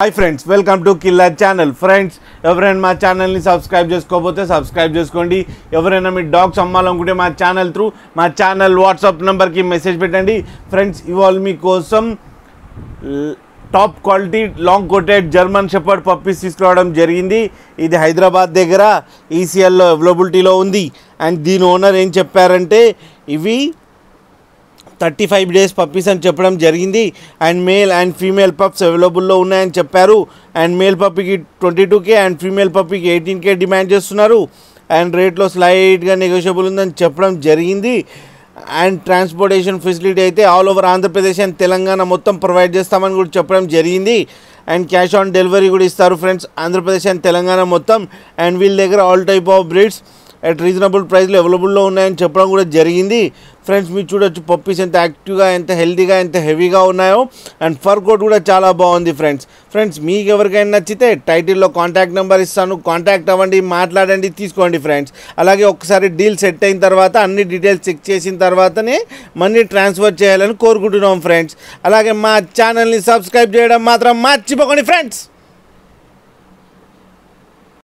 hi friends welcome to killer channel friends ఎవరైనా మా ఛానల్ని సబ్స్క్రైబ్ చేసుకోకపోతే సబ్స్క్రైబ్ చేసుకోండి ఎవరైనా మీ డాగ్స్ అమ్మాలనుకుంటే మా ఛానల్ త్రూ మా ఛానల్ వాట్సాప్ నెంబర్కి మెసేజ్ పెట్టండి ఫ్రెండ్స్ ఇవాళ మీకోసం ల్- top quality long coated German shepherd puppies తీసుకురావడం జరిగింది ఇది హైదరాబాద్ దగ్గర ఈసీఎల్లో అవైలబిలిటీలో ఉంది అండ్ దీని ఓనర్ ఏం చెప్పారంటే ఇవి థర్టీ ఫైవ్ డేస్ పప్పీస్ అని చెప్పడం జరిగింది and male and female pups అవైలబుల్లో ఉన్నాయని చెప్పారు అండ్ మేల్ పప్పీకి twenty two K and female పప్పీకి ఎయిటీన్ కే డిమాండ్ చేస్తున్నారు అండ్ రేట్లో స్లైట్గా నెగోషియబుల్ ఉందని చెప్పడం జరిగింది అండ్ ట్రాన్స్పోర్టేషన్ ఫెసిలిటీ అయితే all over Andhra Pradesh and Telangana మొత్తం ప్రొవైడ్ చేస్తామని కూడా చెప్పడం జరిగింది అండ్ క్యాష్ ఆన్ డెలివరీ కూడా ఇస్తారు ఫ్రెండ్స్ ఆంధ్రప్రదేశ్ అండ్ తెలంగాణ మొత్తం అండ్ వీళ్ళ దగ్గర all type of breeds at reasonable ప్రైస్లో అవైలబుల్లో ఉన్నాయని చెప్పడం కూడా జరిగింది ఫ్రెండ్స్ మీరు చూడొచ్చు పప్పీస్ ఎంత యాక్టివ్గా ఎంత హెల్తీగా ఎంత హెవీగా ఉన్నాయో అండ్ ఫర్ కోట్ కూడా చాలా బాగుంది ఫ్రెండ్స్ ఫ్రెండ్స్ మీకు ఎవరికైనా నచ్చితే టైటిల్లో కాంటాక్ట్ నెంబర్ ఇస్తాను కాంటాక్ట్ అవ్వండి మాట్లాడండి తీసుకోండి ఫ్రెండ్స్ అలాగే ఒకసారి డీల్ సెట్ అయిన తర్వాత అన్ని డీటెయిల్స్ చెక్ చేసిన తర్వాతనే మనీ ట్రాన్స్ఫర్ చేయాలని కోరుకుంటున్నాం ఫ్రెండ్స్ అలాగే మా ఛానల్ని సబ్స్క్రైబ్ చేయడం మాత్రం మర్చిపోకండి ఫ్రెండ్స్